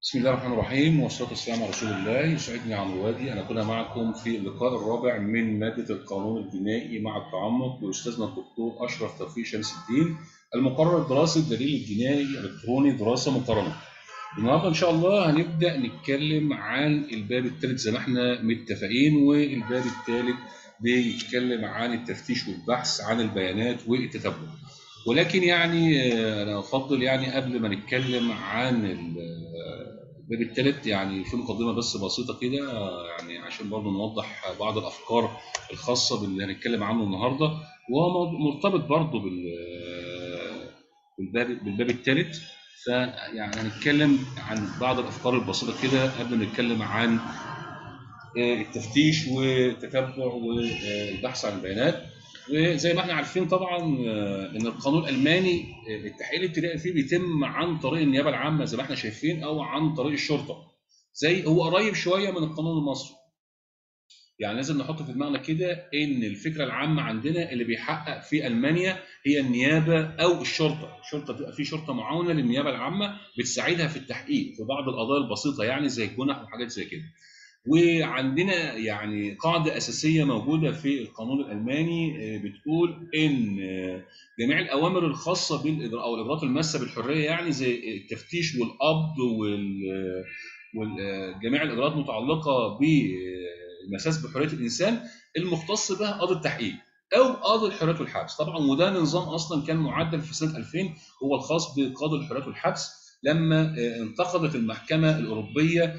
بسم الله الرحمن الرحيم والصلاة والسلام على رسول الله يسعدني عن روادي أن أكون معكم في اللقاء الرابع من مادة القانون الجنائي مع التعمق بأستاذنا الدكتور أشرف توفيق شمس الدين المقرر دراسة الدليل الجنائي الإلكتروني دراسة مقارنة. النهارده إن شاء الله هنبدأ نتكلم عن الباب الثالث زي ما احنا متفقين والباب الثالث بيتكلم عن التفتيش والبحث عن البيانات والتتبع. ولكن يعني آه، انا افضل يعني قبل ما نتكلم عن ال- الباب الثالث يعني في مقدمه بس بسيطه كده آه، يعني عشان برضه نوضح بعض الافكار الخاصه باللي هنتكلم عنه النهارده وهو مو- مرتبط برضه بال بالباب بالباب الثالث فيعني هنتكلم عن بعض الافكار البسيطه كده قبل ما نتكلم عن آه، التفتيش والتتبع والبحث عن البيانات وزي ما احنا عارفين طبعا آه، ان القانون الالماني آه، التحقيق الابتدائي فيه بيتم عن طريق النيابه العامه زي ما احنا شايفين او عن طريق الشرطه زي هو قريب شويه من القانون المصري يعني لازم نحط في دماغنا كده ان الفكره العامه عندنا اللي بيحقق في المانيا هي النيابه او الشرطه، الشرطه بتبقى في شرطه معاونه للنيابه العامه بتساعدها في التحقيق في بعض القضايا البسيطه يعني زي الجنح وحاجات زي كده. وعندنا يعني قاعده اساسيه موجوده في القانون الالماني آه، بتقول ان آه، جميع الاوامر الخاصه بالاجراء او الاجراءات الماسه بالحريه يعني زي التفتيش والقبض وال وجميع الاجراءات المتعلقه بالمساس بحريه الانسان المختص بها قاضي التحقيق او قاضي الحريات والحبس طبعا وده نظام اصلا كان معدل في سنه 2000 هو الخاص بقاضي الحريات والحبس لما آه، انتقدت المحكمه الاوروبيه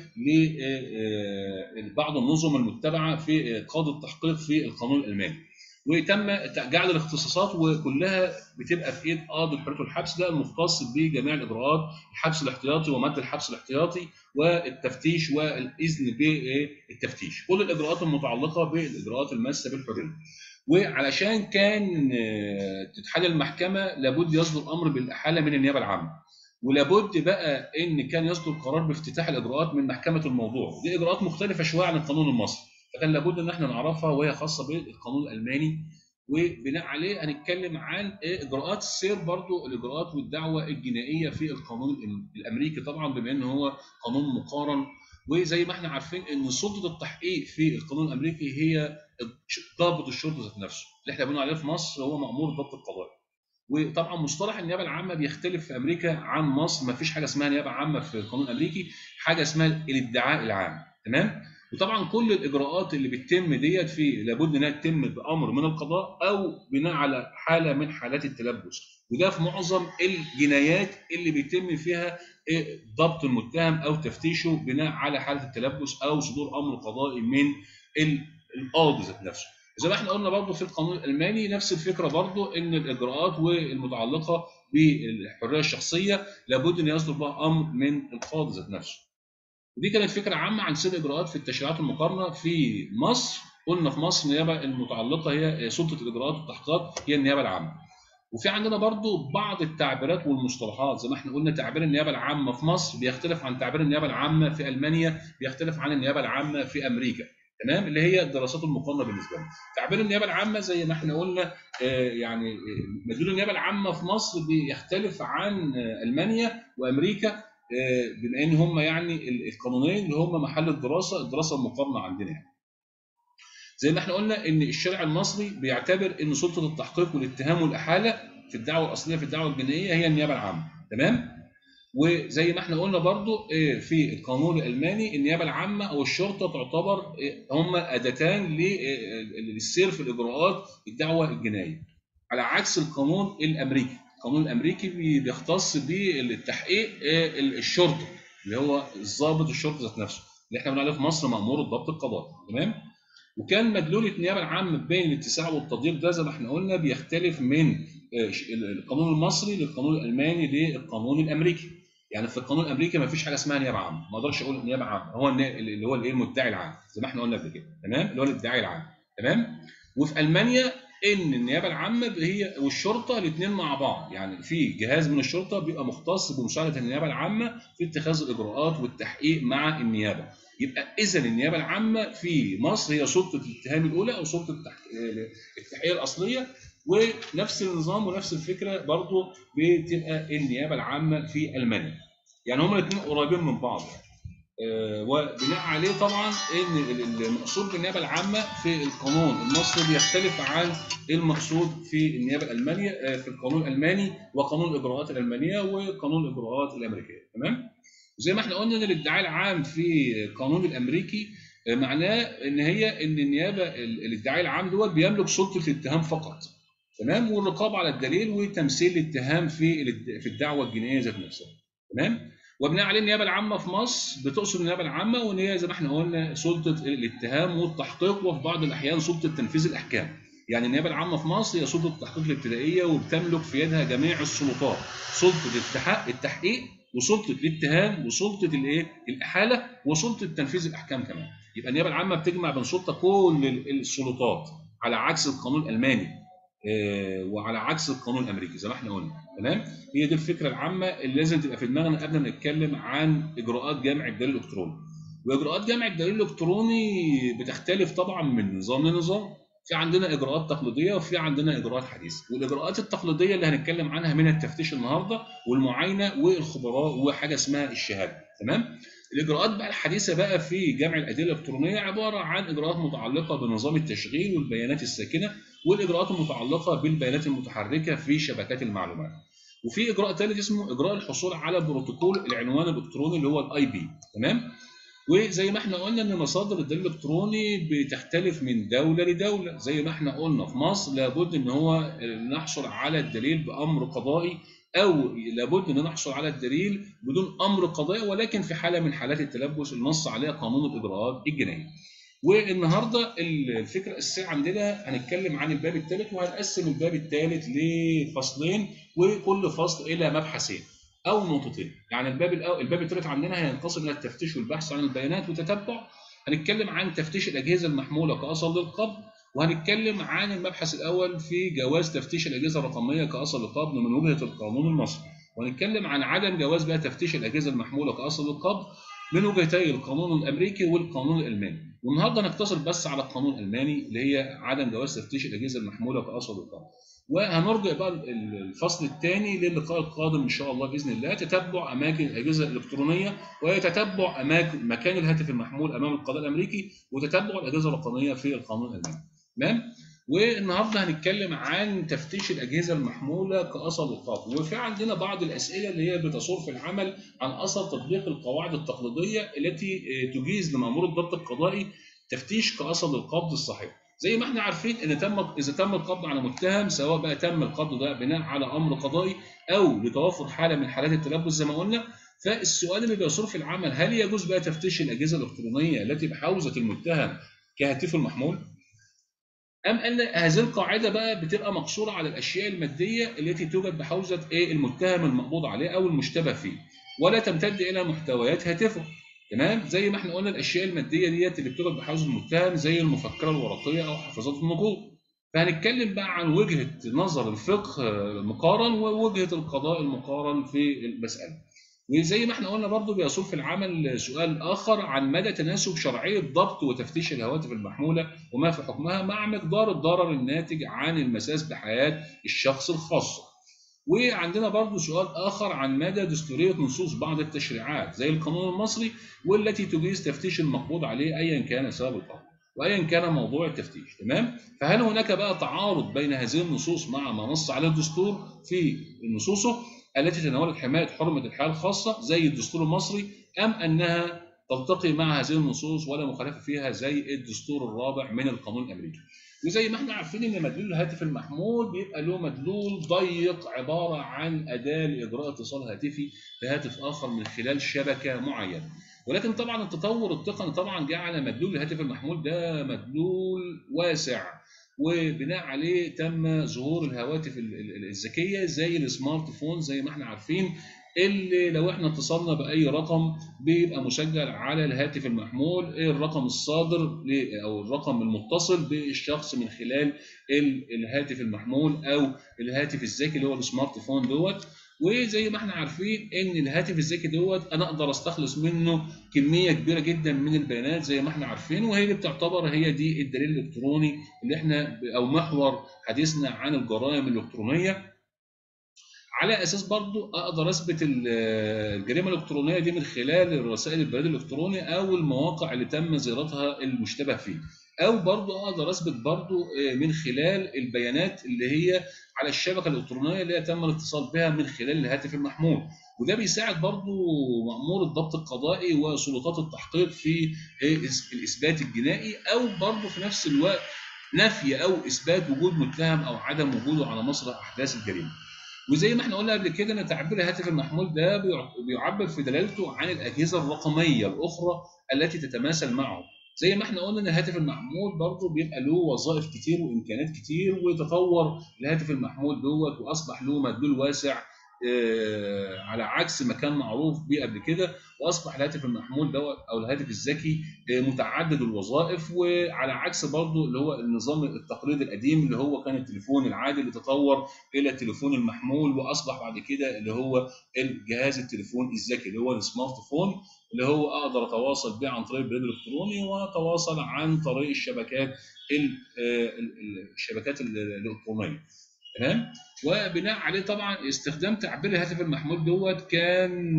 لبعض النظم المتبعه في آه، قاضي التحقيق في القانون الالماني وتم جعل الاختصاصات وكلها بتبقى في ايد قاضي الحريات والحبس ده المختص بجميع الاجراءات الحبس الاحتياطي ومد الحبس الاحتياطي والتفتيش والاذن بالتفتيش كل الاجراءات المتعلقه بالاجراءات الماسه بالحريه وعلشان كان آه، تتحل المحكمه لابد يصدر امر بالاحاله من النيابه العامه ولابد بقى ان كان يصدر قرار بافتتاح الاجراءات من محكمه الموضوع دي اجراءات مختلفه شويه عن القانون المصري فكان لابد ان احنا نعرفها وهي خاصه بالقانون الالماني وبناء عليه هنتكلم عن إيه اجراءات السير برضو الاجراءات والدعوه الجنائيه في القانون الامريكي طبعا بما ان هو قانون مقارن وزي ما احنا عارفين ان سلطه التحقيق في القانون الامريكي هي ضابط الشرطه ذات نفسه اللي احنا بنقول عليه في مصر هو مامور ضبط القضاء وطبعا مصطلح النيابه العامه بيختلف في امريكا عن مصر ما فيش حاجه اسمها نيابه عامه في القانون الامريكي حاجه اسمها الادعاء العام تمام وطبعا كل الاجراءات اللي بتتم ديت في لابد انها تتم بامر من القضاء او بناء على حاله من حالات التلبس وده في معظم الجنايات اللي بيتم فيها إيه ضبط المتهم او تفتيشه بناء على حاله التلبس او صدور امر قضائي من ال- القاضي ذات نفسه زي ما احنا قلنا برضه في القانون الالماني نفس الفكره برضه ان الاجراءات والمتعلقه بالحريه الشخصيه لابد ان يصدر بها امر من القاضي ذات نفسه. ودي كانت فكره عامه عن سير الاجراءات في التشريعات المقارنه في مصر قلنا في مصر النيابه المتعلقه هي سلطه الاجراءات والتحقيقات هي النيابه العامه. وفي عندنا برضو بعض التعبيرات والمصطلحات زي ما احنا قلنا تعبير النيابه العامه في مصر بيختلف عن تعبير النيابه العامه في المانيا بيختلف عن النيابه العامه في امريكا تمام اللي هي الدراسات المقارنه بالنسبه لنا تعبير النيابه العامه زي ما احنا قلنا آه، يعني آه، مدلول النيابه العامه في مصر بيختلف عن آه، المانيا وامريكا آه، بما ان هم يعني ال- القانونين اللي هم محل الدراسه الدراسه المقارنه عندنا يعني. زي ما احنا قلنا ان الشارع المصري بيعتبر ان سلطه التحقيق والاتهام والاحاله في الدعوه الاصليه في الدعوه الجنائيه هي النيابه العامه تمام وزي ما احنا قلنا برضو إيه، في القانون الالماني النيابه العامه او الشرطه تعتبر إيه، هم اداتان ل- إيه، للسير في الاجراءات الدعوه الجنائيه على عكس القانون الامريكي القانون الامريكي بي- بيختص بالتحقيق إيه، الشرطه اللي هو الضابط الشرطه ذات نفسه اللي احنا بنقول عليه في مصر مامور الضبط القضائي تمام وكان مدلول النيابه العامه بين الاتساع والتضييق ده زي ما احنا قلنا بيختلف من آه، ش- القانون المصري للقانون الالماني للقانون الامريكي يعني في القانون الامريكي ما فيش حاجه اسمها نيابه عامه ما اقدرش اقول نيابه عامه هو النا- اللي هو الايه المدعي العام زي ما احنا قلنا قبل كده تمام اللي هو الادعاء العام تمام وفي المانيا ان النيابه العامه هي والشرطه الاثنين مع بعض يعني في جهاز من الشرطه بيبقى مختص بمساعده النيابه العامه في اتخاذ الاجراءات والتحقيق مع النيابه يبقى اذا النيابه العامه في مصر هي سلطه الاتهام الاولى او سلطه التح- التحقيق الاصليه ونفس النظام ونفس الفكره برضو بتبقى النيابه العامه في المانيا يعني هما الاثنين قريبين من بعض يعني. آه، وبناء عليه طبعا ان المقصود بالنيابه العامه في القانون المصري بيختلف عن المقصود في النيابه الالمانيه آه، في القانون الالماني وقانون الاجراءات الالمانيه وقانون الاجراءات الامريكيه تمام زي ما احنا قلنا ان الادعاء العام في القانون الامريكي آه، معناه ان هي ان النيابه الادعاء العام دوت بيملك سلطه الاتهام فقط تمام والرقابه على الدليل وتمثيل الاتهام في في الدعوه الجنائيه ذات نفسها تمام وبناء عليه النيابه العامه في مصر بتقصد النيابه العامه وان هي زي ما احنا قلنا سلطه الاتهام والتحقيق وفي بعض الاحيان سلطه تنفيذ الاحكام. يعني النيابه العامه في مصر هي سلطه التحقيق الابتدائيه وبتملك في يدها جميع السلطات، سلطه التحقيق وسلطه الاتهام وسلطه الايه؟ الاحاله وسلطه تنفيذ الاحكام كمان. يبقى النيابه العامه بتجمع بين سلطه كل السلطات على عكس القانون الالماني آه، وعلى عكس القانون الامريكي زي ما احنا قلنا تمام هي دي الفكره العامه اللي لازم تبقى في دماغنا قبل ما نتكلم عن اجراءات جمع الدليل الالكتروني واجراءات جمع الدليل الالكتروني بتختلف طبعا من نظام لنظام في عندنا اجراءات تقليديه وفي عندنا اجراءات حديثه والاجراءات التقليديه اللي هنتكلم عنها من التفتيش النهارده والمعاينه والخبراء وحاجه اسمها الشهاده تمام الاجراءات بقى الحديثه بقى في جمع الادله الالكترونيه عباره عن اجراءات متعلقه بنظام التشغيل والبيانات الساكنه والاجراءات المتعلقه بالبيانات المتحركه في شبكات المعلومات. وفي اجراء ثالث اسمه اجراء الحصول على بروتوكول العنوان الالكتروني اللي هو الاي بي تمام؟ وزي ما احنا قلنا ان مصادر الدليل الالكتروني بتختلف من دوله لدوله زي ما احنا قلنا في مصر لابد ان هو نحصل على الدليل بامر قضائي او لابد ان نحصل على الدليل بدون امر قضائي ولكن في حاله من حالات التلبس النص عليها قانون الاجراءات الجنائيه. والنهارده الفكره الاساسيه عندنا هنتكلم عن الباب الثالث وهنقسم الباب الثالث لفصلين وكل فصل الى مبحثين او نقطتين يعني الباب الاول الباب الثالث عندنا هينقسم الى التفتيش والبحث عن البيانات وتتبع هنتكلم عن تفتيش الاجهزه المحموله كاصل للقبض وهنتكلم عن المبحث الاول في جواز تفتيش الاجهزه الرقميه كاصل للقبض من وجهه القانون المصري وهنتكلم عن عدم جواز بقى تفتيش الاجهزه المحموله كاصل للقبض من وجهتي القانون الامريكي والقانون الالماني والنهارده نقتصر بس على القانون الالماني اللي هي عدم جواز تفتيش الاجهزه المحموله كاصل القانون وهنرجع بقى الفصل الثاني للقاء القادم ان شاء الله باذن الله تتبع اماكن الاجهزه الالكترونيه ويتتبع اماكن مكان الهاتف المحمول امام القضاء الامريكي وتتبع الاجهزه الرقميه في القانون الالماني تمام والنهارده هنتكلم عن تفتيش الاجهزه المحموله كاثر القبض وفي عندنا بعض الاسئله اللي هي بتصور في العمل عن اثر تطبيق القواعد التقليديه التي تجيز لمامور الضبط القضائي تفتيش كاثر للقبض الصحيح زي ما احنا عارفين ان تم اذا تم القبض على متهم سواء بقى تم القبض ده بناء على امر قضائي او لتوافر حاله من حالات التلبس زي ما قلنا فالسؤال اللي بيصور في العمل هل يجوز بقى تفتيش الاجهزه الالكترونيه التي بحوزه المتهم كهاتفه المحمول؟ أم أن هذه القاعدة بقى بتبقى مقصورة على الأشياء المادية التي توجد بحوزة إيه المتهم المقبوض عليه أو المشتبه فيه ولا تمتد إلى محتويات هاتفه تمام زي ما احنا قلنا الأشياء المادية ديت اللي بتوجد بحوزة المتهم زي المفكرة الورقية أو حافظات النقود فهنتكلم بقى عن وجهة نظر الفقه المقارن ووجهة القضاء المقارن في المسألة وزي ما احنا قلنا برضو بيصور في العمل سؤال اخر عن مدى تناسب شرعيه ضبط وتفتيش الهواتف المحموله وما في حكمها مع مقدار الضرر الناتج عن المساس بحياه الشخص الخاصه. وعندنا برضو سؤال اخر عن مدى دستوريه نصوص بعض التشريعات زي القانون المصري والتي تجيز تفتيش المقبوض عليه ايا كان سبب القبض. وايا كان موضوع التفتيش تمام فهل هناك بقى تعارض بين هذه النصوص مع ما نص عليه الدستور في نصوصه التي تناولت حماية حرمة الحياة الخاصة زي الدستور المصري أم أنها تلتقي مع هذه النصوص ولا مخالفة فيها زي الدستور الرابع من القانون الأمريكي وزي ما احنا عارفين ان مدلول الهاتف المحمول بيبقى له مدلول ضيق عباره عن اداه لاجراء اتصال هاتفي بهاتف اخر من خلال شبكه معينه ولكن طبعا التطور التقني طبعا جعل مدلول الهاتف المحمول ده مدلول واسع وبناء عليه تم ظهور الهواتف الذكيه زي السمارت فون زي ما احنا عارفين اللي لو احنا اتصلنا باي رقم بيبقى مسجل على الهاتف المحمول الرقم الصادر او الرقم المتصل بالشخص من خلال الهاتف المحمول او الهاتف الذكي اللي هو السمارت فون دوت وزي ما احنا عارفين ان الهاتف الذكي دوت انا اقدر استخلص منه كميه كبيره جدا من البيانات زي ما احنا عارفين وهي اللي بتعتبر هي دي الدليل الالكتروني اللي احنا او محور حديثنا عن الجرائم الالكترونيه على اساس برضو اقدر اثبت الجريمه الالكترونيه دي من خلال رسائل البريد الالكتروني او المواقع اللي تم زيارتها المشتبه فيه او برضو اقدر اثبت برضو من خلال البيانات اللي هي على الشبكه الالكترونيه اللي تم الاتصال بها من خلال الهاتف المحمول وده بيساعد برضو مأمور الضبط القضائي وسلطات التحقيق في الاثبات الجنائي او برضو في نفس الوقت نفي او اثبات وجود متهم او عدم وجوده على مسرح احداث الجريمه. وزي ما احنا قلنا قبل كده ان تعبير الهاتف المحمول ده بيعبر في دلالته عن الاجهزه الرقميه الاخرى التي تتماثل معه. زي ما احنا قلنا ان الهاتف المحمول برضه بيبقى له وظائف كتير وامكانيات كتير وتطور الهاتف المحمول دوت واصبح له مدلول واسع على عكس ما كان معروف بيه قبل كده واصبح الهاتف المحمول دوت او الهاتف الذكي متعدد الوظائف وعلى عكس برضه اللي هو النظام التقليدي القديم اللي هو كان التليفون العادي اللي تطور الى التليفون المحمول واصبح بعد كده اللي هو الجهاز التليفون الذكي اللي هو السمارت فون اللي هو اقدر اتواصل بيه عن طريق البريد الالكتروني واتواصل عن طريق الشبكات الشبكات الالكترونيه تمام وبناء عليه طبعا استخدام تعبير الهاتف المحمول دوت كان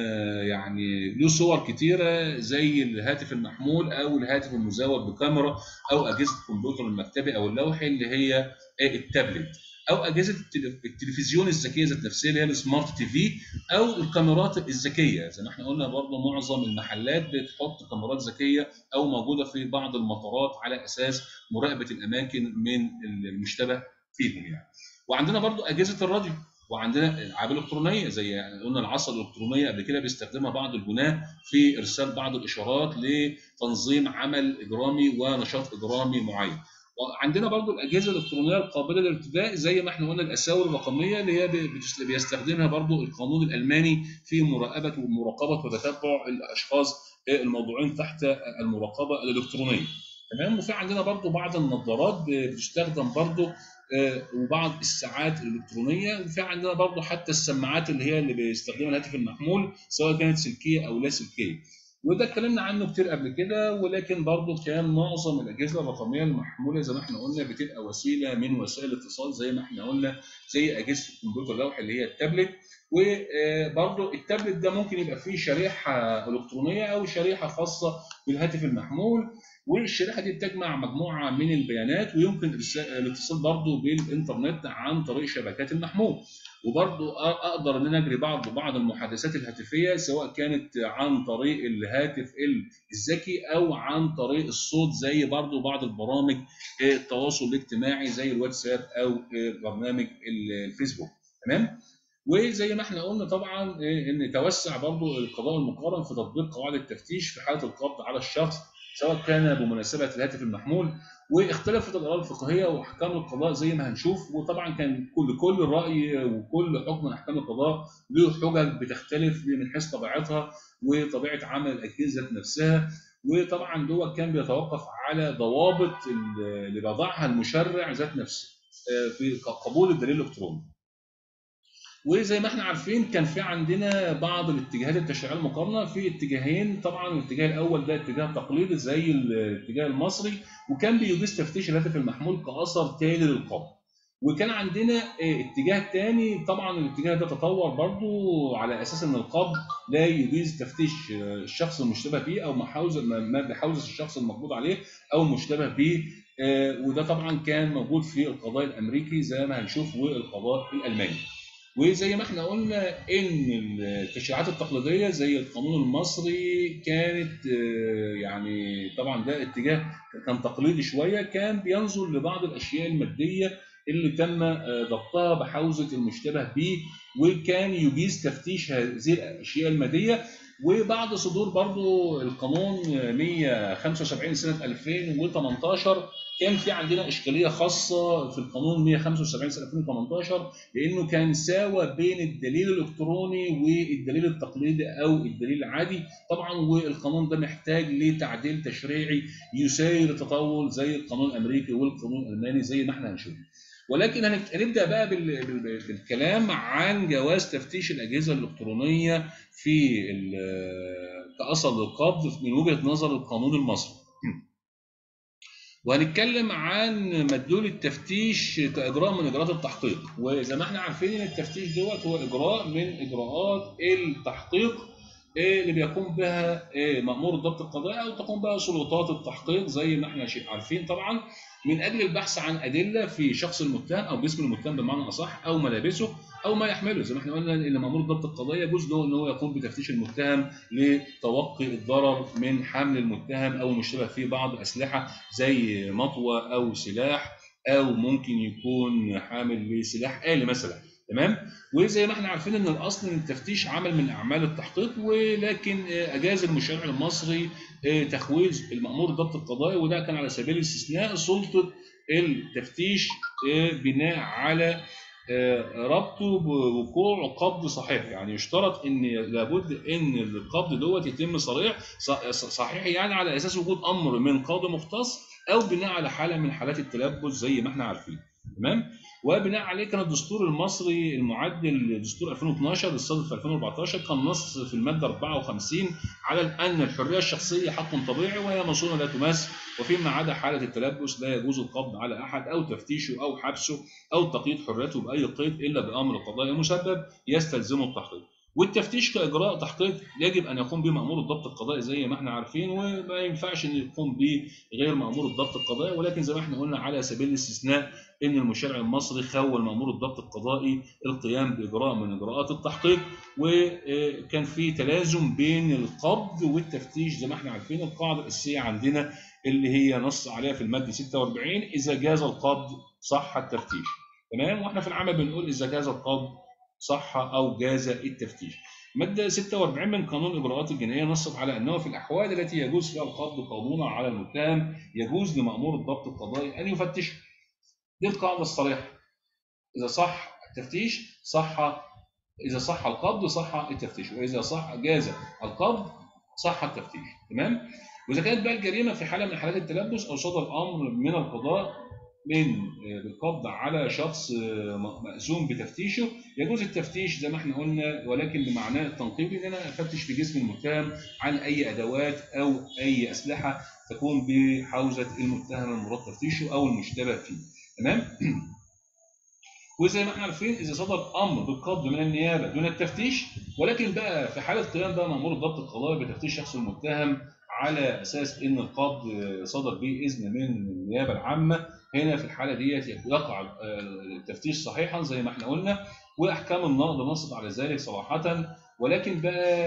يعني له صور كتيره زي الهاتف المحمول او الهاتف المزود بكاميرا او اجهزه الكمبيوتر المكتبي او اللوحي اللي هي التابلت او اجهزه التلفزيون الذكيه ذات نفسها اللي هي السمارت تي في او الكاميرات الذكيه زي ما احنا قلنا برضه معظم المحلات بتحط كاميرات ذكيه او موجوده في بعض المطارات على اساس مراقبه الاماكن من المشتبه فيهم يعني. وعندنا برضو اجهزه الراديو وعندنا العاب الالكترونيه زي قلنا العصا الالكترونيه قبل كده بيستخدمها بعض الجناه في ارسال بعض الاشارات لتنظيم عمل اجرامي ونشاط اجرامي معين. وعندنا برضو الاجهزه الالكترونيه القابله للارتداء زي ما احنا قلنا الاساور الرقميه اللي هي بيستخدمها برضو القانون الالماني في مراقبه ومراقبه وتتبع الاشخاص الموضوعين تحت المراقبه الالكترونيه. تمام وفي عندنا برضو بعض النظارات بتستخدم برضو وبعض الساعات الالكترونيه وفي عندنا برضو حتى السماعات اللي هي اللي بيستخدمها الهاتف المحمول سواء كانت سلكيه او لا سلكيه وده اتكلمنا عنه كتير قبل كده ولكن برضو كان معظم الاجهزه الرقميه المحموله زي ما احنا قلنا بتبقى وسيله من وسائل الاتصال زي ما احنا قلنا زي اجهزه الكمبيوتر اللوحي اللي هي التابلت وبرضو التابلت ده ممكن يبقى فيه شريحه الكترونيه او شريحه خاصه بالهاتف المحمول والشريحه دي بتجمع مجموعه من البيانات ويمكن الاتصال برضه بالانترنت عن طريق شبكات المحمول وبرضه اقدر ان انا اجري بعض بعض المحادثات الهاتفيه سواء كانت عن طريق الهاتف الذكي او عن طريق الصوت زي برضه بعض البرامج التواصل الاجتماعي زي الواتساب او برنامج الفيسبوك تمام وزي ما احنا قلنا طبعا ان توسع برضه القضاء المقارن في تطبيق قواعد التفتيش في حاله القبض على الشخص سواء كان بمناسبه الهاتف المحمول واختلفت الاراء الفقهيه واحكام القضاء زي ما هنشوف وطبعا كان كل كل راي وكل حكم من احكام القضاء له حجج بتختلف من حيث طبيعتها وطبيعه عمل الاجهزه نفسها وطبعا دوت كان بيتوقف على ضوابط اللي بيضعها المشرع ذات نفسه في قبول الدليل الالكتروني. وزي ما احنا عارفين كان في عندنا بعض الاتجاهات التشريعيه المقارنه في اتجاهين طبعا الاتجاه الاول ده اتجاه تقليدي زي الاتجاه المصري وكان بيجيز تفتيش الهاتف المحمول كاثر تالي للقبض. وكان عندنا اتجاه تاني طبعا الاتجاه ده تطور برضو على اساس ان القبض لا يجيز تفتيش الشخص المشتبه به او محاوز ما بحوزه الشخص المقبوض عليه او المشتبه به وده طبعا كان موجود في القضاء الامريكي زي ما هنشوف والقضاء الالماني. وزي ما احنا قلنا ان التشريعات التقليديه زي القانون المصري كانت يعني طبعا ده اتجاه كان تقليدي شويه كان بينظر لبعض الاشياء الماديه اللي تم ضبطها بحوزه المشتبه به وكان يجيز تفتيش هذه الاشياء الماديه وبعد صدور برضو القانون 175 سنه 2018 كان في عندنا اشكاليه خاصه في القانون 175 سنه 2018 لانه كان ساوى بين الدليل الالكتروني والدليل التقليدي او الدليل العادي طبعا والقانون ده محتاج لتعديل تشريعي يسير التطور زي القانون الامريكي والقانون الالماني زي ما احنا هنشوف ولكن هنبدا بقى بالكلام عن جواز تفتيش الاجهزه الالكترونيه في كاصل للقبض من وجهه نظر القانون المصري وهنتكلم عن مدلول التفتيش كاجراء من اجراءات التحقيق وزي ما احنا عارفين ان التفتيش دوت هو اجراء من اجراءات التحقيق اللي بيقوم بها مأمور الضبط القضائي او تقوم بها سلطات التحقيق زي ما احنا عارفين طبعا من اجل البحث عن ادله في شخص المتهم او جسم المتهم بمعنى اصح او ملابسه او ما يحمله زي ما احنا قلنا ان مأمور الضبط القضائي يجوز له ان هو يقوم بتفتيش المتهم لتوقي الضرر من حمل المتهم او المشتبه فيه بعض اسلحه زي مطوه او سلاح او ممكن يكون حامل لسلاح آلي مثلا تمام وزي ما احنا عارفين ان الاصل ان التفتيش عمل من اعمال التحقيق ولكن اجاز المشرع المصري تخويز المامور الضبط القضائي وده كان على سبيل الاستثناء سلطه التفتيش بناء على ربطه بوقوع قبض صحيح يعني يشترط ان لابد ان القبض دوت يتم صريح صحيح يعني على اساس وجود امر من قاضي مختص او بناء على حاله من حالات التلبس زي ما احنا عارفين تمام وبناء عليه كان الدستور المصري المعدل دستور 2012 الصادر في 2014 كان نص في الماده 54 على ان الحريه الشخصيه حق طبيعي وهي مصونه لا تماس وفيما عدا حاله التلبس لا يجوز القبض على احد او تفتيشه او حبسه او تقييد حريته باي قيد الا بامر قضائي مسبب يستلزمه التحقيق. والتفتيش كاجراء تحقيق يجب ان يقوم به مامور الضبط القضائي زي ما احنا عارفين وما ينفعش ان يقوم به غير مامور الضبط القضائي ولكن زي ما احنا قلنا على سبيل الاستثناء ان المشرع المصري خول مامور الضبط القضائي القيام باجراء من اجراءات التحقيق وكان في تلازم بين القبض والتفتيش زي ما احنا عارفين القاعده الاساسيه عندنا اللي هي نص عليها في الماده 46 اذا جاز القبض صح التفتيش تمام واحنا في العمل بنقول اذا جاز القبض صح او جاز التفتيش. ماده 46 من قانون الاجراءات الجنائيه نصت على انه في الاحوال التي يجوز فيها القبض قانونا على المتهم يجوز لمامور الضبط القضائي ان يفتش. دي القاعده الصريحه. اذا صح التفتيش صح اذا صح القبض صح التفتيش واذا صح جاز القبض صح التفتيش تمام؟ واذا كانت بقى الجريمه في حاله من حالات التلبس او صدر امر من القضاء من بالقبض على شخص مأزوم بتفتيشه يجوز التفتيش زي ما احنا قلنا ولكن بمعناه التنقيبي ان انا افتش في جسم المتهم عن اي ادوات او اي اسلحه تكون بحوزه المتهم المراد تفتيشه او المشتبه فيه تمام وزي ما احنا عارفين اذا صدر امر بالقبض من النيابه دون التفتيش ولكن بقى في حاله قيام بقى مامور الضبط القضائي بتفتيش شخص المتهم على اساس ان القبض صدر به اذن من النيابه العامه هنا في الحاله ديت يقع التفتيش صحيحا زي ما احنا قلنا واحكام النقض نصت على ذلك صراحه ولكن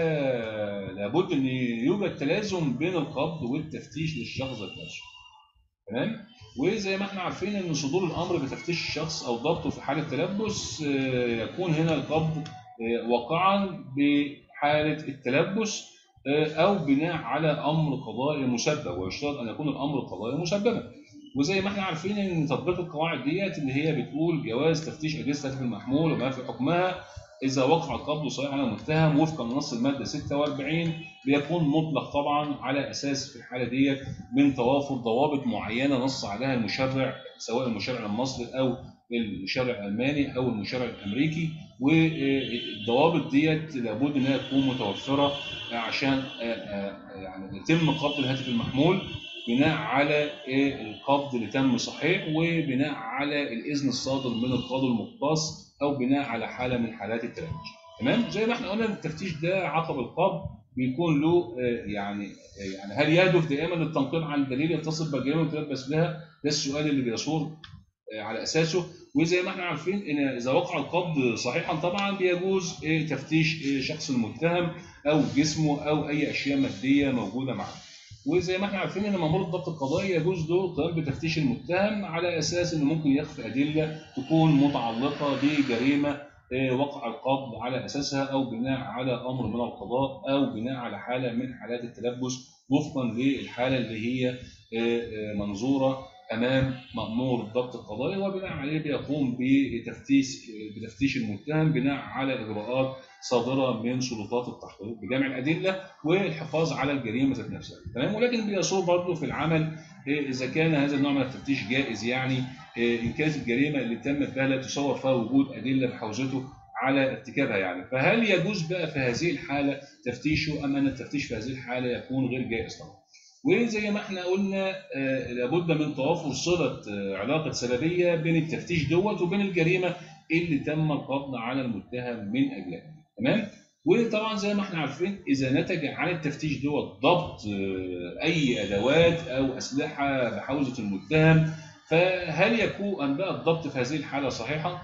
بقى لابد ان يوجد تلازم بين القبض والتفتيش للشخص ذات نفسه تمام وزي ما احنا عارفين ان صدور الامر بتفتيش الشخص او ضبطه في حاله تلبس يكون هنا القبض واقعا بحاله التلبس او بناء على امر قضائي مسبب ويشترط ان يكون الامر القضائي مسببا وزي ما احنا عارفين ان تطبيق القواعد ديت اللي هي بتقول جواز تفتيش اجهزه الهاتف المحمول وما في حكمها اذا وقع القبض صحيح على المتهم وفقا لنص الماده 46 بيكون مطلق طبعا على اساس في الحاله ديت من توافر ضوابط معينه نص عليها المشرع سواء المشرع المصري او المشرع الالماني او المشرع الامريكي والضوابط ديت لابد انها تكون متوفره عشان يعني يتم قبض الهاتف المحمول بناء على القبض اللي تم صحيح وبناء على الاذن الصادر من القاضي المختص او بناء على حاله من حالات التلبس تمام زي ما احنا قلنا التفتيش ده عقب القبض بيكون له يعني يعني هل يهدف دائما للتنقيب عن دليل يتصل بالجريمه ويتلبس بها ده السؤال اللي بيصور على اساسه وزي ما احنا عارفين ان اذا وقع القبض صحيحا طبعا بيجوز تفتيش شخص المتهم او جسمه او اي اشياء ماديه موجوده معه وزي ما احنا عارفين ان مامور الضبط القضائي يجوز له القيام بتفتيش المتهم على اساس انه ممكن يخفي ادله تكون متعلقه بجريمه وقع القبض على اساسها او بناء على امر من القضاء او بناء على حاله من حالات التلبس وفقا للحاله اللي هي منظوره امام مامور الضبط القضائي وبناء عليه بيقوم بتفتيش بتفتيش المتهم بناء على اجراءات صادره من سلطات التحقيق بجمع الادله والحفاظ على الجريمه ذات نفسها تمام ولكن بيصور برضه في العمل اذا كان هذا النوع من التفتيش جائز يعني ان كانت الجريمه اللي تمت بها لا تصور فيها وجود ادله بحوزته على ارتكابها يعني فهل يجوز بقى في هذه الحاله تفتيشه ام ان التفتيش في هذه الحاله يكون غير جائز طبعا وزي ما احنا قلنا آه، لابد من توافر صله آه، علاقه سببيه بين التفتيش دوت وبين الجريمه اللي تم القبض على المتهم من اجلها تمام وطبعا زي ما احنا عارفين اذا نتج عن التفتيش دوت ضبط آه، اي ادوات او اسلحه بحوزه المتهم فهل يكون انباء الضبط في هذه الحاله صحيحه؟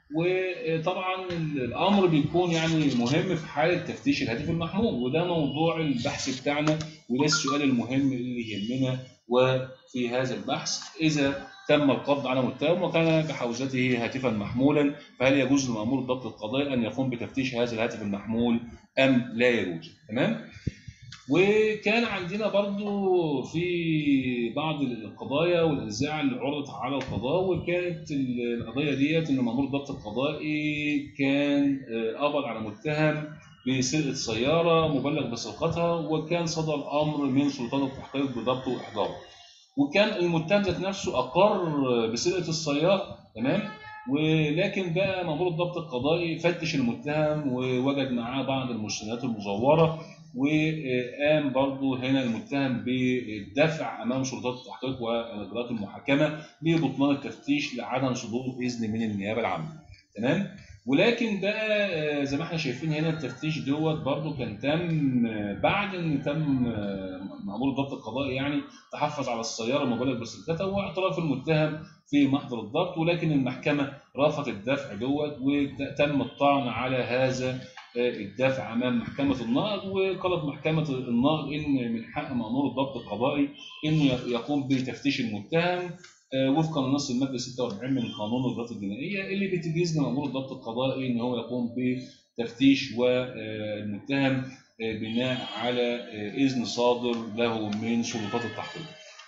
وطبعا الامر بيكون يعني مهم في حاله تفتيش الهاتف المحمول وده موضوع البحث بتاعنا وده السؤال المهم اللي يهمنا وفي هذا البحث اذا تم القبض على متهم وكان بحوزته هاتفا محمولا فهل يجوز لمأمور الضبط القضائي ان يقوم بتفتيش هذا الهاتف المحمول ام لا يجوز تمام وكان عندنا برضو في بعض القضايا والانزاع اللي عرضت على القضاء وكانت القضيه ديت ان مامور الضبط القضائي كان قبض على متهم بسرقه سياره مبلغ بسرقتها وكان صدر امر من سلطات التحقيق بضبطه واحضاره. وكان المتهم ذات نفسه اقر بسرقه السياره تمام ولكن بقى مامور الضبط القضائي فتش المتهم ووجد معاه بعض المستندات المزوره وقام برضه هنا المتهم بالدفع امام سلطات التحقيق واجراءات المحاكمه لبطلان التفتيش لعدم صدور اذن من النيابه العامه تمام ولكن بقى زي ما احنا شايفين هنا التفتيش دوت برضه كان تم بعد ان تم مامور الضبط القضائي يعني تحفظ على السياره المبالغ بسرقتها واعتراف المتهم في محضر الضبط ولكن المحكمه رفضت الدفع دوت وتم الطعن على هذا الدفع امام محكمه النقض وقالت محكمه النقض ان من حق مامور الضبط القضائي انه يقوم بتفتيش المتهم وفقا لنص الماده 46 من قانون الإجراءات الجنائيه اللي بتجيز لمامور الضبط القضائي ان هو يقوم بتفتيش والمتهم بناء على اذن صادر له من سلطات التحقيق.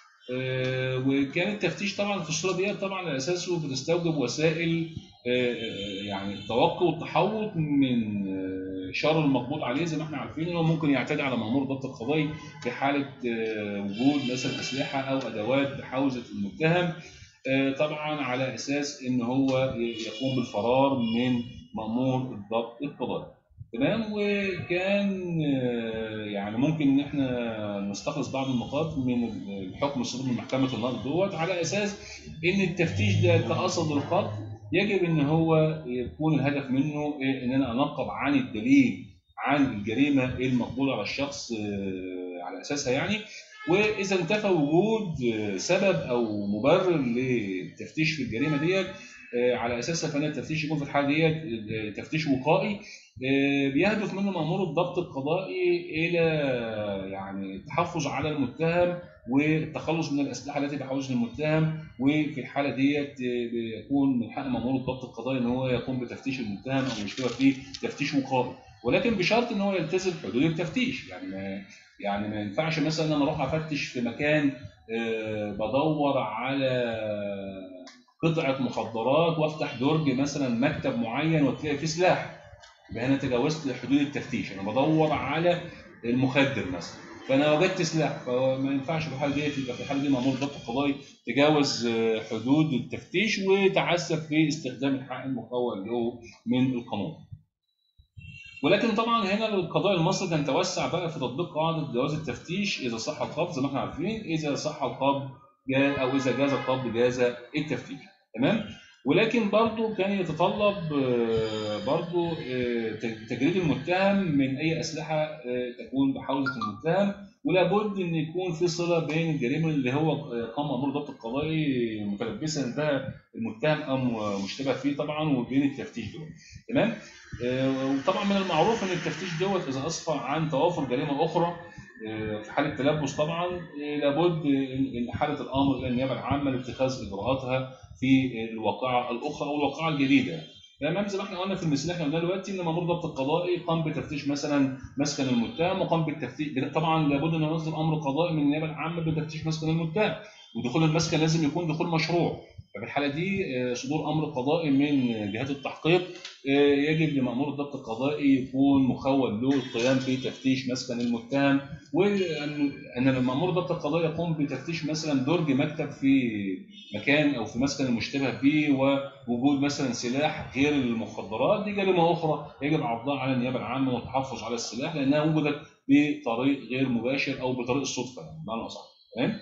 وكان التفتيش طبعا في الصوره ديت طبعا على اساسه بتستوجب وسائل يعني التوقي والتحوط من شر المقبوض عليه زي ما احنا عارفين انه ممكن يعتدي على مامور الضبط القضائي في حاله وجود مثلا اسلحه او ادوات بحوزه المتهم طبعا على اساس ان هو يقوم بالفرار من مامور الضبط القضائي. تمام وكان يعني ممكن ان احنا نستخلص بعض النقاط من الحكم الصادر من محكمه النقد دوت على اساس ان التفتيش ده كاصل القتل يجب ان هو يكون الهدف منه ان انا انقب عن الدليل عن الجريمه المقبوله على الشخص على اساسها يعني واذا انتفى وجود سبب او مبرر للتفتيش في الجريمه ديت على اساسها فان التفتيش يكون في الحاله ديت تفتيش وقائي بيهدف منه مامور الضبط القضائي الى يعني التحفظ على المتهم والتخلص من الاسلحه التي بحوزها المتهم وفي الحاله ديت بيكون من حق مامور الضبط القضائي ان هو يقوم بتفتيش المتهم او المشكله فيه تفتيش وقائي ولكن بشرط ان هو يلتزم حدود التفتيش يعني ما يعني ما ينفعش مثلا ان انا اروح افتش في مكان بدور على قطعه مخدرات وافتح درج مثلا مكتب معين وتلاقي فيه سلاح يبقى هنا تجاوزت حدود التفتيش انا بدور على المخدر مثلا فانا وجدت سلاح فما ينفعش في الحاله ديت يبقى في الحاله دي مامور الضبط القضائي تجاوز حدود التفتيش وتعسف في استخدام الحق المخول له من القانون. ولكن طبعا هنا القضاء المصري كان توسع بقى في تطبيق قاعده جواز التفتيش اذا صح القبض زي ما احنا عارفين اذا صح القبض او اذا جاز القبض جاز التفتيش تمام؟ ولكن برضه كان يتطلب برضه تجريد المتهم من اي اسلحه تكون بحوزه المتهم ولابد ان يكون في صله بين الجريمه اللي هو قام مامور الضبط القضائي متلبسا بها المتهم او مشتبه فيه طبعا وبين التفتيش دوت تمام وطبعا من المعروف ان التفتيش دوت اذا اسفر عن توافر جريمه اخرى في حاله تلبس طبعا لابد ان حاله الامر الى النيابه العامه لاتخاذ اجراءاتها في الواقعه الاخرى او الواقعه الجديده تمام زي ما احنا قلنا في المثال اللي احنا قلناه دلوقتي ان مامور الضبط القضائي قام بتفتيش مثلا مسكن المتهم وقام بالتفتيش طبعا لابد ان يصدر امر قضائي من النيابه العامه بتفتيش مسكن المتهم ودخول المسكن لازم يكون دخول مشروع ففي الحاله دي صدور امر قضائي من جهات التحقيق يجب لمامور الضبط القضائي يكون مخول له القيام بتفتيش مسكن المتهم وان مامور الضبط القضائي يقوم بتفتيش مثلا درج مكتب في مكان او في مسكن المشتبه به ووجود مثلا سلاح غير المخدرات دي جريمه اخرى يجب عرضها على النيابه العامه والتحفظ على السلاح لانها وجدت بطريق غير مباشر او بطريق الصدفه يعني بمعنى اصح تمام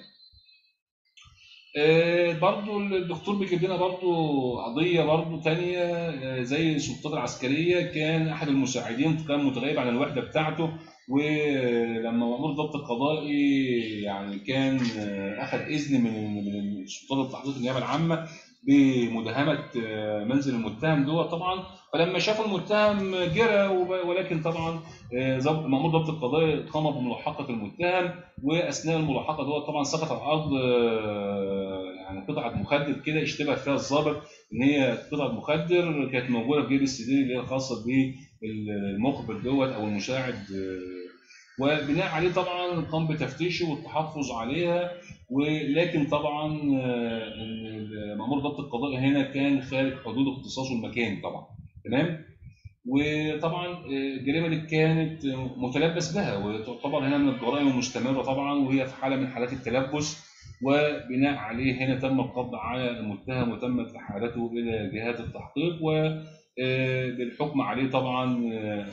آه، برضو الدكتور بيجيب لنا برضو قضيه برضو تانية آه، زي السلطات العسكريه كان احد المساعدين كان متغيب عن الوحده بتاعته ولما مأمور الضبط القضائي يعني كان آه، اخذ اذن من من سلطات التحقيق النيابه العامه بمداهمه منزل المتهم دوت طبعا فلما شافوا المتهم جرى ولكن طبعا مأمور ضبط القضائي قام بملاحقه المتهم واثناء الملاحقه دوت طبعا سقط على الارض يعني قطعه مخدر كده اشتبه فيها الضابط ان هي قطعه مخدر كانت موجوده في جيب السرير اللي هي الخاصه بالمخبر دوت او المساعد وبناء عليه طبعا قام بتفتيشه والتحفظ عليها ولكن طبعا مأمور ضبط القضاء هنا كان خارج حدود اختصاصه المكاني طبعا تمام وطبعا الجريمه دي كانت متلبس بها وتعتبر هنا من الجرائم المستمره طبعا وهي في حاله من حالات التلبس وبناء عليه هنا تم القبض على المتهم وتمت احالته الى جهات التحقيق وبالحكم عليه طبعا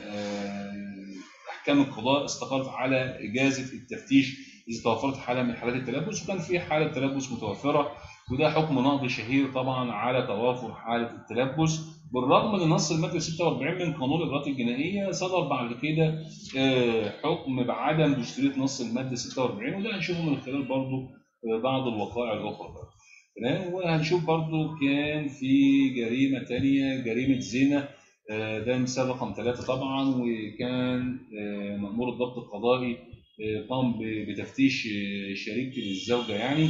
احكام القضاء استقرت على اجازه التفتيش اذا توفرت حاله من حالات التلبس وكان في حاله تلبس متوفره وده حكم نقضي شهير طبعا على توافر حاله التلبس بالرغم من نص الماده 46 من قانون الاجراءات الجنائيه صدر بعد كده حكم بعدم دستوريه نص الماده 46 وده هنشوفه من خلال برضه بعض الوقائع الاخرى تمام وهنشوف برضو كان في جريمه ثانيه جريمه زنا آه، ده مثال رقم ثلاثه طبعا وكان آه، مأمور الضبط القضائي آه، قام بتفتيش شريك الزوجه يعني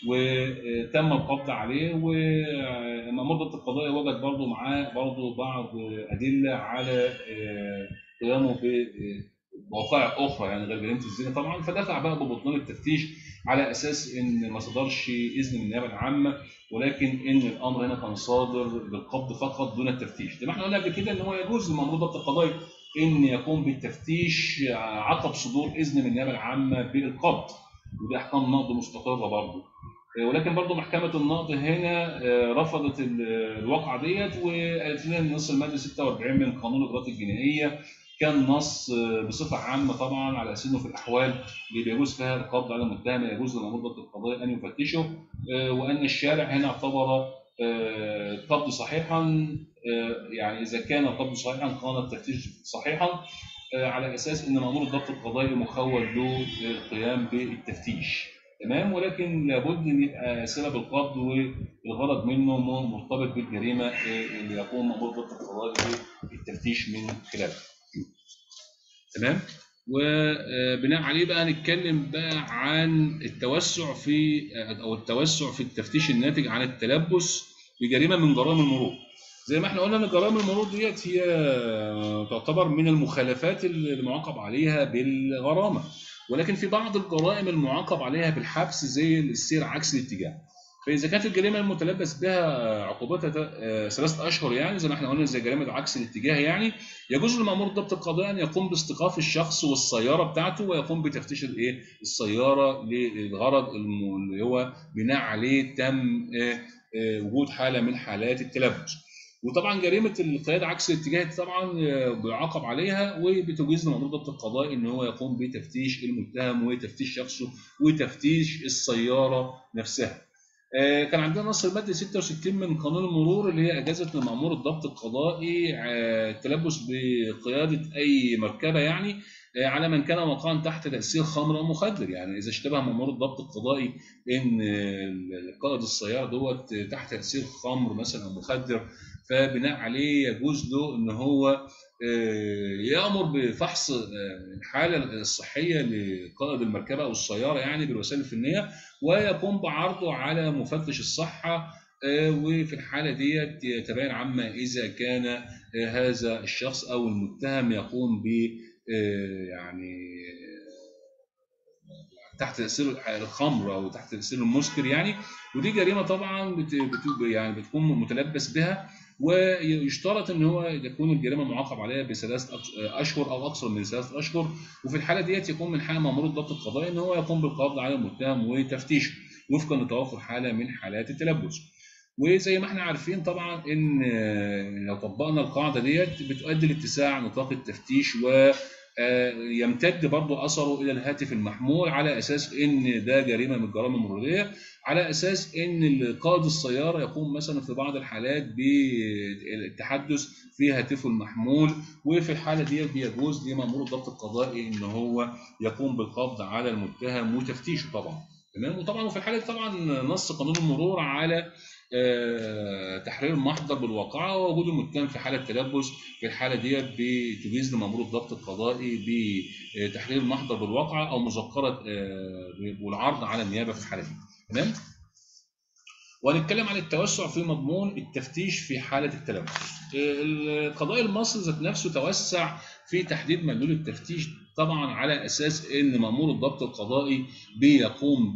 وتم القبض عليه ومأمور الضبط القضائي وجد برضه معاه برضه بعض ادله على قيامه بوقائع اخرى يعني غير جريمه الزنا طبعا فدفع بقى ببطلان التفتيش على اساس ان ما صدرش اذن من النيابه العامه ولكن ان الامر هنا كان صادر بالقبض فقط دون التفتيش زي ما احنا قلنا قبل كده ان هو يجوز لمأمور ضبط القضائي ان يقوم بالتفتيش عقب صدور اذن من النيابه العامه بالقبض ودي احكام نقض مستقره برضه ولكن برضه محكمه النقض هنا رفضت الواقعه ديت وقالت لنا ان نص الماده 46 من قانون الاجراءات الجنائيه كان نص آه، بصفه عامه طبعا على اساس انه في الاحوال اللي بيجوز فيها القبض على المتهم يجوز لمأمور ضبط القضاء ان يفتشه آه، وان الشارع هنا اعتبر القبض آه، صحيحا يعني اذا كان القبض صحيحا كان التفتيش صحيحا على اساس ان مأمور الضبط القضائي مخول له للقيام بالتفتيش تمام ولكن لابد ان يبقى سبب القبض والغرض منه مرتبط بالجريمه اللي يقوم مأمور الضبط القضائي بالتفتيش من خلالها. تمام وبناء عليه بقى نتكلم بقى عن التوسع في او التوسع في التفتيش الناتج عن التلبس بجريمه من جرائم المرور زي ما احنا قلنا ان جرائم المرور ديت هي تعتبر من المخالفات المعاقب عليها بالغرامه ولكن في بعض الجرائم المعاقب عليها بالحبس زي السير عكس الاتجاه فاذا كانت الجريمه المتلبس بها عقوبتها آه، ثلاثة اشهر يعني زي ما احنا قلنا زي جريمه عكس الاتجاه يعني يجوز للمامور الضبط القضائي ان يقوم باستيقاف الشخص والسياره بتاعته ويقوم بتفتيش الايه السياره للغرض اللي هو بناء عليه تم آه، آه، وجود حاله من حالات التلبس وطبعا جريمه القياده عكس الاتجاه طبعا بيعاقب عليها وبتجيز لمأمور ضبط القضاء ان هو يقوم بتفتيش المتهم وتفتيش شخصه وتفتيش السياره نفسها. آه، كان عندنا نص الماده 66 من قانون المرور اللي هي اجازه لمأمور الضبط القضائي آه، التلبس بقياده اي مركبه يعني آه، على من كان واقعا تحت تاثير خمر او مخدر يعني اذا اشتبه مأمور الضبط القضائي ان قائد السياره دوت تحت تاثير خمر مثلا او مخدر فبناء عليه يجوز له ان هو يامر بفحص الحاله الصحيه لقائد المركبه او السياره يعني بالوسائل الفنيه ويقوم بعرضه على مفتش الصحه آه، وفي الحالة ديت يتبين عما إذا كان آه، هذا الشخص أو المتهم يقوم ب آه، يعني تحت تاثير الخمر او تحت تاثير المسكر يعني ودي جريمه طبعا بت يعني بتكون متلبس بها ويشترط ان هو يكون الجريمه معاقب عليها بثلاث اشهر او اكثر من ثلاث اشهر وفي الحاله ديت يكون من حق مامور الضبط القضائي ان هو يقوم بالقبض على المتهم وتفتيشه وفقا لتوافر حاله من حالات التلبس. وزي ما احنا عارفين طبعا ان لو طبقنا القاعده ديت بتؤدي لاتساع نطاق التفتيش و يمتد برضه اثره الى الهاتف المحمول على اساس ان ده جريمه من الجرائم المروريه على اساس ان قائد السياره يقوم مثلا في بعض الحالات بالتحدث في هاتفه المحمول وفي الحاله دي بيجوز لمامور الضبط القضائي ان هو يقوم بالقبض على المتهم وتفتيشه طبعا تمام وطبعا وفي الحاله دي طبعا نص قانون المرور على تحرير المحضر بالواقعه ووجود المتهم في حاله تلبس في الحاله ديت بتجيز لمامور الضبط القضائي بتحرير المحضر بالواقعه او مذكره والعرض على النيابه في الحاله دي تمام وهنتكلم عن التوسع في مضمون التفتيش في حاله التلبس القضاء المصري ذات نفسه توسع في تحديد مدلول التفتيش طبعا على اساس ان مامور الضبط القضائي بيقوم ب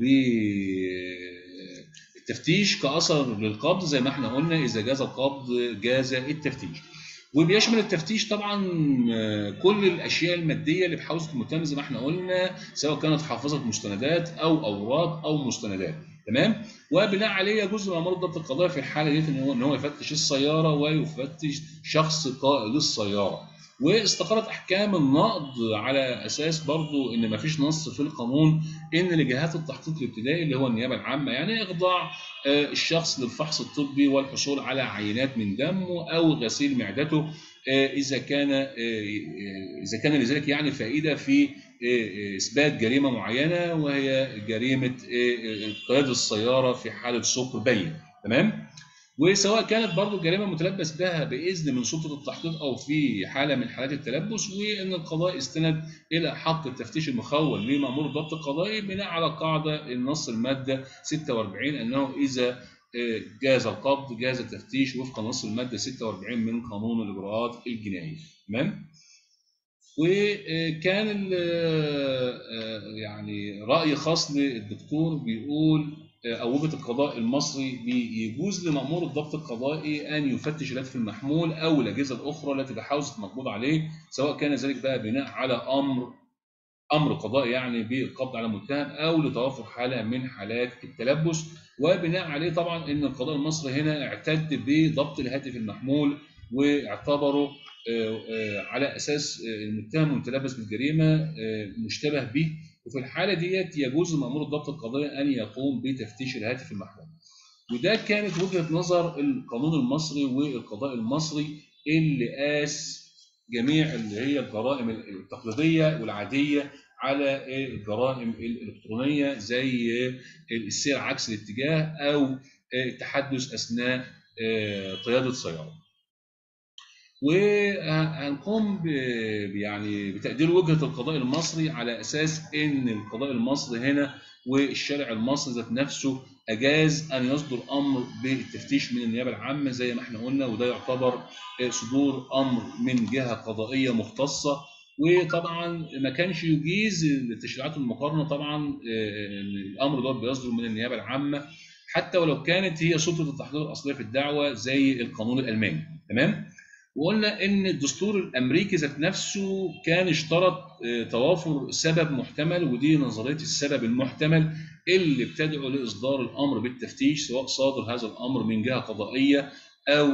التفتيش كاثر للقبض زي ما احنا قلنا اذا جاز القبض جاز التفتيش وبيشمل التفتيش طبعا كل الاشياء الماديه اللي بحوزه المتهم زي ما احنا قلنا سواء كانت حافظه مستندات او اوراق او مستندات تمام وبناء عليه يجوز لمامور الضبط القضائي في الحاله دي ان هو ان هو يفتش السياره ويفتش شخص قائد السياره واستقرت احكام النقض على اساس برضو ان ما فيش نص في القانون ان لجهات التحقيق الابتدائي اللي هو النيابه العامه يعني اخضاع الشخص للفحص الطبي والحصول على عينات من دمه او غسيل معدته اذا كان اذا كان لذلك يعني فائده في اثبات جريمه معينه وهي جريمه قياده السياره في حاله سكر بين تمام وسواء كانت برضه الجريمه متلبس بها باذن من سلطه التحقيق او في حاله من حالات التلبس وان القضاء استند الى حق التفتيش المخول لمامور الضبط القضائي بناء على قاعده النص الماده 46 انه اذا جاز القبض جاز التفتيش وفق نص الماده 46 من قانون الاجراءات الجنائيه تمام وكان يعني راي خاص للدكتور بيقول أوجة القضاء المصري بيجوز لمأمور الضبط القضائي أن يفتش الهاتف المحمول أو الأجهزة الأخرى التي تحاوزت مقبوض عليه سواء كان ذلك بقى بناء على أمر أمر قضائي يعني بالقبض على المتهم أو لتوافر حالة من حالات التلبس وبناء عليه طبعا أن القضاء المصري هنا اعتد بضبط الهاتف المحمول واعتبره على اساس المتهم المتلبس بالجريمه مشتبه به وفي الحاله ديت يجوز لمامور الضبط القضائي ان يقوم بتفتيش الهاتف المحمول. وده كانت وجهه نظر القانون المصري والقضاء المصري اللي قاس جميع اللي هي الجرائم التقليديه والعاديه على الجرائم الالكترونيه زي السير عكس الاتجاه او التحدث اثناء قياده سياره. وهنقوم يعني بتقدير وجهه القضاء المصري على اساس ان القضاء المصري هنا والشارع المصري ذات نفسه اجاز ان يصدر امر بالتفتيش من النيابه العامه زي ما احنا قلنا وده يعتبر صدور امر من جهه قضائيه مختصه وطبعا ما كانش يجيز التشريعات المقارنه طبعا الامر ده بيصدر من النيابه العامه حتى ولو كانت هي سلطه التحقيق الاصليه في الدعوه زي القانون الالماني تمام وقلنا ان الدستور الامريكي ذات نفسه كان اشترط توافر سبب محتمل ودي نظريه السبب المحتمل اللي بتدعو لاصدار الامر بالتفتيش سواء صادر هذا الامر من جهه قضائيه او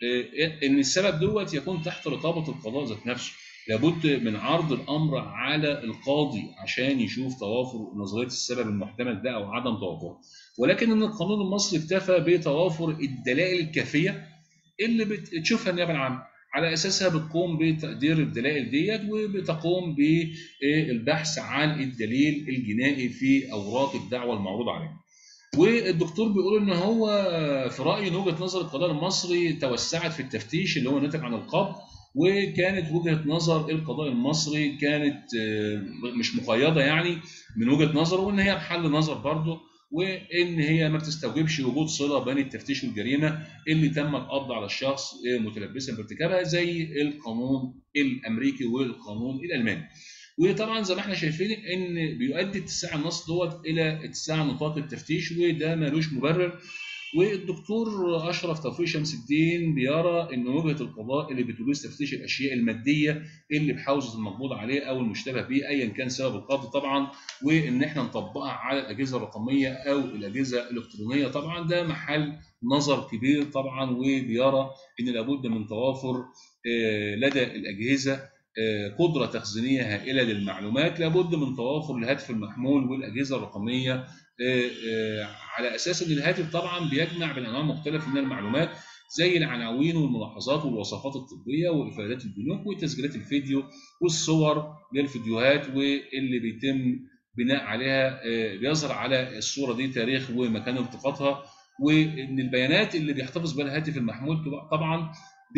ان السبب دوت يكون تحت رقابه القضاء ذات نفسه لابد من عرض الامر على القاضي عشان يشوف توافر نظريه السبب المحتمل ده او عدم توافره ولكن ان القانون المصري اكتفى بتوافر الدلائل الكافيه اللي بتشوفها النيابه العامه على اساسها بتقوم بتقدير الدلائل ديت وبتقوم بالبحث عن الدليل الجنائي في اوراق الدعوه المعروض عليه. والدكتور بيقول ان هو في رايه من وجهه نظر القضاء المصري توسعت في التفتيش اللي هو ناتج عن القبض وكانت وجهه نظر القضاء المصري كانت مش مقيده يعني من وجهه نظره وان هي محل نظر برضه وان هي ما بتستوجبش وجود صله بين التفتيش والجريمه اللي تم القبض على الشخص متلبسا بارتكابها زي القانون الامريكي والقانون الالماني. وطبعا زي ما احنا شايفين ان بيؤدي اتساع النص دوت الى اتساع نطاق التفتيش وده ملوش مبرر والدكتور اشرف توفيق شمس الدين بيرى ان وجهه القضاء اللي بتجوز تفتيش الاشياء الماديه اللي بحوزه المقبوض عليه او المشتبه به ايا كان سبب القبض طبعا وان احنا نطبقها على الاجهزه الرقميه او الاجهزه الالكترونيه طبعا ده محل نظر كبير طبعا وبيرى ان لابد من توافر لدى الاجهزه قدره تخزينيه هائله للمعلومات لابد من توافر الهاتف المحمول والاجهزه الرقميه على اساس ان الهاتف طبعا بيجمع بين انواع مختلفه من المعلومات زي العناوين والملاحظات والوصفات الطبيه وافادات البنوك وتسجيلات الفيديو والصور للفيديوهات واللي بيتم بناء عليها بيظهر على الصوره دي تاريخ ومكان التقاطها وان البيانات اللي بيحتفظ بها الهاتف المحمول طبعا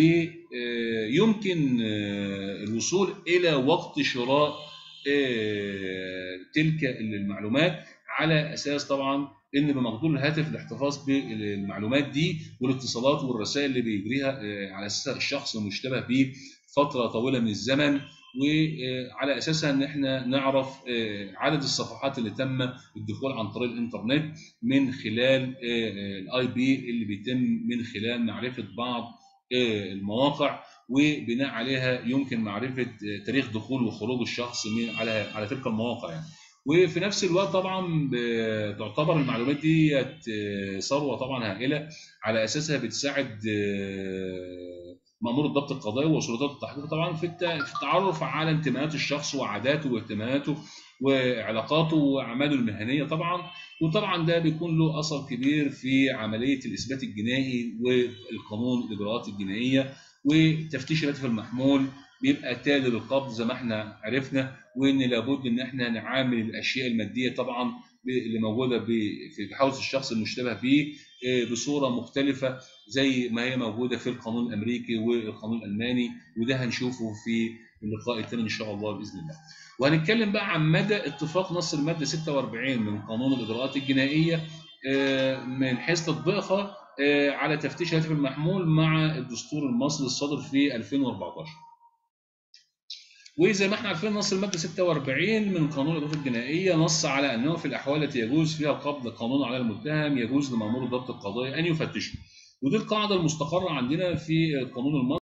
يمكن الوصول الى وقت شراء تلك المعلومات على اساس طبعا ان بمقدور الهاتف الاحتفاظ بالمعلومات دي والاتصالات والرسائل اللي بيجريها على اساسها الشخص المشتبه به فتره طويله من الزمن وعلى اساسها ان احنا نعرف عدد الصفحات اللي تم الدخول عن طريق الانترنت من خلال الاي بي اللي بيتم من خلال معرفه بعض المواقع وبناء عليها يمكن معرفه تاريخ دخول وخروج الشخص من على على تلك المواقع يعني. وفي نفس الوقت طبعا تعتبر المعلومات دي ثروه طبعا هائله على اساسها بتساعد مامور الضبط القضائي وسلطات التحقيق طبعا في التعرف على انتماءات الشخص وعاداته واهتماماته وعلاقاته واعماله المهنيه طبعا وطبعا ده بيكون له اثر كبير في عمليه الاثبات الجنائي والقانون الاجراءات الجنائيه وتفتيش الهاتف المحمول بيبقى تالي للقبض زي ما احنا عرفنا وان لابد ان احنا نعامل الاشياء الماديه طبعا اللي موجوده في حوزه الشخص المشتبه به بصوره مختلفه زي ما هي موجوده في القانون الامريكي والقانون الالماني وده هنشوفه في اللقاء الثاني ان شاء الله باذن الله. وهنتكلم بقى عن مدى اتفاق نص الماده 46 من قانون الاجراءات الجنائيه من حيث تطبيقها على تفتيش الهاتف المحمول مع الدستور المصري الصادر في 2014. وزي ما احنا عارفين نص الماده 46 من قانون الاجراءات الجنائيه نص على انه في الاحوال التي يجوز فيها القبض قانون على المتهم يجوز لمامور الضبط القضائي ان يفتشه ودي القاعده المستقره عندنا في القانون المصري